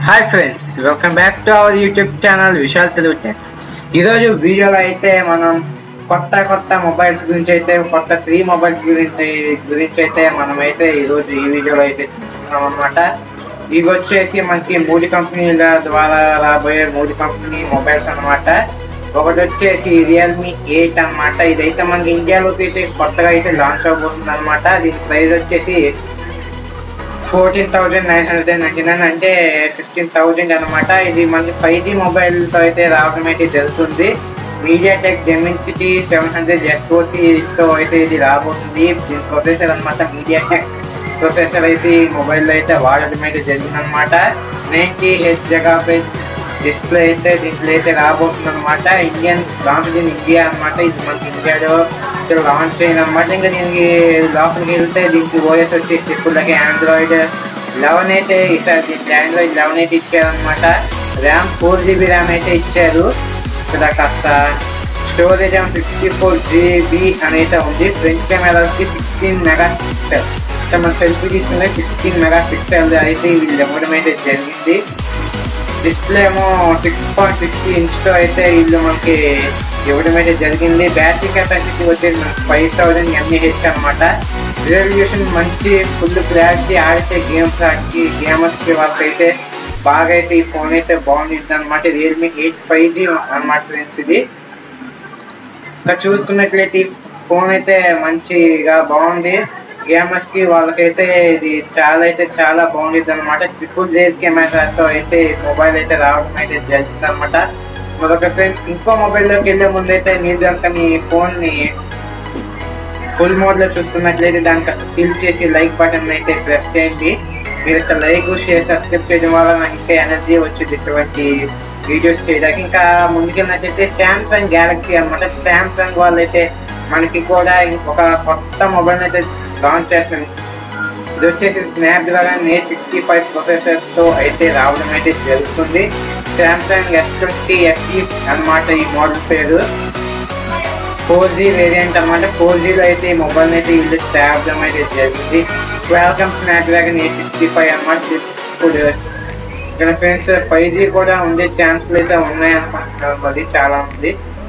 hi friends welcome back to our YouTube channel Vishal Telugu techs ఈరోజు వీడియోలో అయితే మనం కొత్త కొత్త మొబైల్స్ గురించి అయితే కొత్త త్రీ మొబైల్స్ గురించి గురించి అయితే మనం అయితే ఈరోజు ఈ వీడియోలో అయితే చూస్తున్నాం అనమాట ఇవి వచ్చేసి మనకి మూడు కంపెనీల ద్వారా రాబోయే మూడు కంపెనీ మొబైల్స్ అన్నమాట ఒకటి వచ్చేసి రియల్మీ ఎయిట్ అన్నమాట ఇదైతే మనకి ఇండియాలోకి అయితే కొత్తగా అయితే లాంచ్ అవబోతుంది అనమాట దీని ప్రైస్ వచ్చేసి fourteen thousand nine hundred and ninety nine అంటే ఫిఫ్టీన్ థౌజండ్ అనమాట ఇది మనకి ఫైవ్ జీ మొబైల్తో అయితే రావడం అయితే జరుగుతుంది MediaTek Dimensity seven hundred ఎస్ఓసితో అయితే ఇది రాబోతుంది దీని ప్రొసెసర్ అనమాట మీడియా టెక్ ప్రొసెసర్ అయితే ఈ మొబైల్లో అయితే వాడడం అయితే జరిగింది అనమాట నైంటీ హెచ్ జగాబైట్స్ డిస్ప్లే అయితే దీంట్లో అయితే రాబోతుంది అనమాట ఇండియన్ లాంచ్ ఇన్ ఇండియా అనమాట ఇది మనకి ఇండియాలో ఇక్కడ లాంచ్ అయింది అనమాట ఇంకా దీనికి లోపలికి వెళ్తే దీనికి ఓఎస్ వచ్చేసి ఇప్పుడుకి ఆండ్రాయిడ్ లెవెన్ అయితే ఈసారి దీనికి ఆండ్రాయిడ్ లెవెన్ అయితే ఇచ్చారనమాట ర్యామ్ ఫోర్ జీబీ ర్యామ్ అయితే ఇచ్చారు ఇక్కడ కాస్త స్టోరేజ్ ఏమో సిక్స్టీ ఫోర్ జీబీ అని అయితే ఉంది ఫ్రంట్ కెమెరా వచ్చి సిక్స్టీన్ మెగా పిక్సెల్ అంటే మన సెల్ఫీ తీసుకునే సిక్స్టీన్ మెగా పిక్సెల్ అయితే వీళ్ళు ఇవ్వడం అయితే జరిగింది డిస్ప్లే ఏమో సిక్స్ పాయింట్ సిక్స్టీ ఇంచ్తో అయితే వీళ్ళు మనకి ఇవ్వడం అయితే జరిగింది బ్యాటరీ కెపాసిటీ వచ్చేసి మనకి ఫైవ్ థౌజండ్ ఎంఏహెచ్ అనమాట రిజల్యూషన్ మంచి ఫుల్ క్లారిటీ ఆడితే గేమ్స్ ఆడికి గేమర్స్కి వాళ్ళకైతే బాగా అయితే ఈ ఫోన్ అయితే బాగుంటుంది అనమాట రియల్మీ ఎయిట్ ఫైవ్ జీ అనమాట ఫ్రెండ్స్ ఇది ఇంకా చూసుకున్నట్లయితే ఈ ఫోన్ అయితే మంచిగా బాగుంది గేమర్స్ కి వాళ్ళకైతే ఇది చాలా అయితే చాలా బాగుంటుంది అనమాట ట్రిపుల్ జేర్ కెమెరాతో అయితే మొబైల్ అయితే రావడం అయితే జరుగుతుంది అనమాట మరొక ఫ్రెండ్స్ ఇంకో మొబైల్లోకి వెళ్ళే ముందు అయితే మీరు కనుక మీ ఫోన్ ని ఫుల్ మోడ్ లో చూస్తున్నట్లయితే దానికి క్లిక్ చేసి లైక్ బటన్ అయితే ప్రెస్ చేయండి మీరు ఇక్కడ లైక్ షేర్ సబ్స్క్రైబ్ చేయడం వల్ల నాకు ఇంకా ఎనర్జీ వచ్చింది ఇటువంటి వీడియోస్ చేయడానికి ఇంకా ముందుకెళ్ళినట్లయితే శాంసంగ్ గ్యాలక్సీ అనమాట శాంసంగ్ వాళ్ళైతే మనకి కూడా ఒక కొత్త మొబైల్ అయితే లాంచ్ చేస్తుంది ఇది వచ్చేసి Snapdragon eight sixty five ప్రొసెసర్తో అయితే రావడం అయితే జరుగుతుంది శాంసంగ్ ఎస్ ట్వంటీ ఎఫ్ఈ అనమాట ఈ మోడల్ పేరు ఫోర్ జీ వేరియంట్ అనమాట ఫోర్ జీలో అయితే ఈ మొబైల్ అయితే వీళ్ళు తేవడం అయితే జరిగింది welcome Snapdragon eight sixty five అనమాట ఇప్పుడు ఇక్కడ ఫ్రెండ్స్ ఫైవ్ జీ కూడా ఉండే ఛాన్స్లు అయితే ఉన్నాయి అనుకుంటున్నారు మరి చాలా ఉంది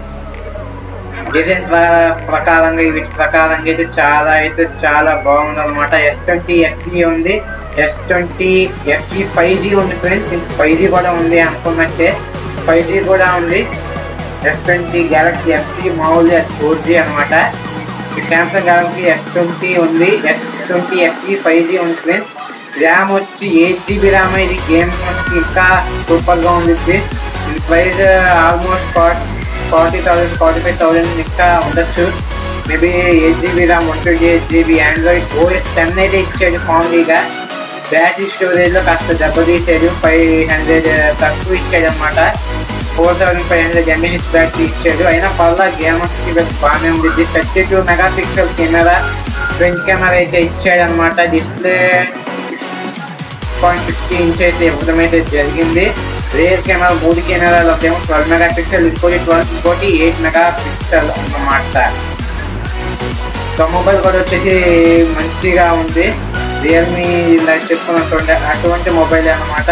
డిజైన్ ప్రకారంగా వీటి ప్రకారంగా అయితే చాలా అయితే చాలా బాగుంది అనమాట ఎస్ ట్వంటీ ఎఫ్ఈ ఉంది S twenty FE five G ఉంది ఫ్రెండ్స్ ఫైవ్ జీ కూడా ఉంది అనుకున్నట్టే ఫైవ్ జీ కూడా ఉంది ఎస్ ట్వంటీ గ్యాలక్సీ ఎఫ్ఈ మామూలుగా ఫోర్ జీ అనమాట సామ్సంగ్ గ్యాలక్సీ ఎస్ ట్వంటీ ఉంది S twenty FE five G ఉంది ఫ్రెండ్స్ ర్యామ్ వచ్చి ఎయిట్ జీబీ ర్యామ్ ఇది గేమ్ ఇంకా సూపర్గా ఉంది ఇది price almost forty forty thousand forty five thousand ఇంకా ఉండొచ్చు maybe eight GB RAM one twenty eight GB Android OS ten అయితే ఇచ్చాడు కామెడీగా బ్యాటరీ స్టోరేజ్లో కాస్త దెబ్బతీసాడు ఫైవ్ హండ్రెడ్ తక్కువ ఇచ్చాడు అనమాట four thousand five hundred mAh battery ఇచ్చాడు అయినా పర్లా గేమర్స్కి బాగానే ఉంది thirty two megapixel camera front camera అయితే ఇచ్చాడు అనమాట display six point fifty inch అయితే ఇవ్వడం అయితే జరిగింది రేర్ కెమెరా మూడు కెమెరాలు ఒకటేమో ట్వెల్వ్ మెగా పిక్సెల్ ఇంకోటి ట్వెల్వ్ ఇంకోటి ఎయిట్ మెగా పిక్సెల్ అన్నమాట మొబైల్ కూడా వచ్చేసి మంచిగా ఉంది రియల్మీ చెప్పుకున్నటువంటి అటువంటి మొబైల్ అన్నమాట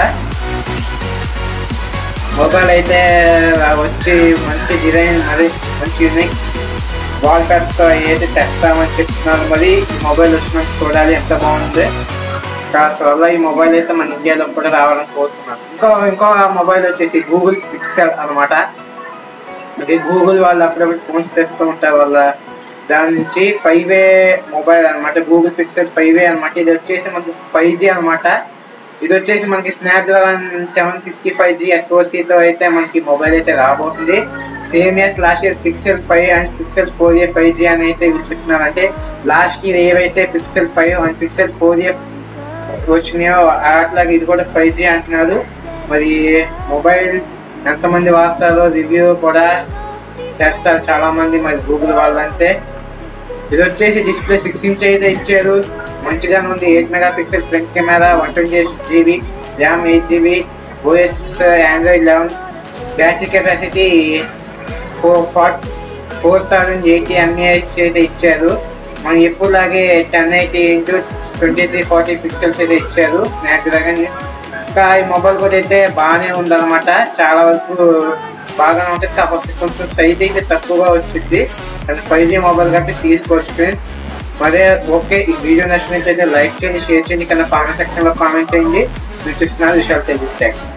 మొబైల్ అయితే వచ్చి మంచి డిజైన్ మరి మంచి యూనిక్ వాల్ తో అయితే తెస్తామని చెప్తున్నారు మరి ఈ మొబైల్ వచ్చినాక చూడాలి ఎంత బాగుంది త్వరలో ఈ మొబైల్ అయితే మన ఇండియాలో కూడా రావాలని కోరుతున్నాను ఇంకో ఇంకో మొబైల్ వచ్చేసి గూగుల్ పిక్సెల్ అనమాట అది గూగుల్ వాళ్ళు అప్పుడప్పుడు ఫోన్స్ తెస్తూ ఉంటారు వాళ్ళ దాని నుంచి ఫైవ్ ఏ మొబైల్ అనమాట గూగుల్ పిక్సెల్ ఫైవ్ ఏ అనమాట ఇది వచ్చేసి మనకి ఫైవ్ జీ అనమాట ఇది వచ్చేసి మనకి Snapdragon seven sixty five G ఎస్ఓసితో అయితే మనకి మొబైల్ అయితే రాబోతుంది same years last year Pixel five and Pixel four A five G అని అయితే వీళ్ళు చెప్తున్నారు అంటే లాస్ట్ ఇయర్ ఏవైతే Pixel five and Pixel four A వచ్చినాయో అట్లాగే ఇది కూడా ఫైవ్ జీ అంటున్నారు మరి మొబైల్ ఎంతమంది వాడతారో రివ్యూ కూడా చేస్తారు చాలా మంది మరి గూగుల్ వాళ్ళంటే ఇది వచ్చేసి డిస్ప్లే సిక్స్ ఇంచ్ అయితే ఇచ్చారు మంచిగానే ఉంది eight megapixel front camera one twenty eight GB RAM eight GB OS Android eleven battery capacity four four four thousand eighty mAh అయితే ఇచ్చారు మనం ఎప్పుడులాగే ten eighty into twenty three forty pixels అయితే ఇచ్చారు స్నాప్ డ్రాగన్ ఇంకా ఈ mobile కూడా అయితే బాగానే ఉందన్నమాట చాలా వరకు బాగానే ఉంటుంది కాకపోతే కొంచెం సైజ్ అయితే తక్కువగా వచ్చింది అండ్ ఫైవ్ జీ మొబైల్ కాబట్టి తీసుకోవచ్చు ఫ్రెండ్స్ మరి ఓకే ఈ వీడియో నచ్చినట్లయితే లైక్ చేయండి షేర్ చేయండి కన్నా కామెంట్ సెక్షన్ లో కామెంట్ చేయండి మీరు చూస్తున్నారు విషయాలు తెలియదు థ్యాంక్స్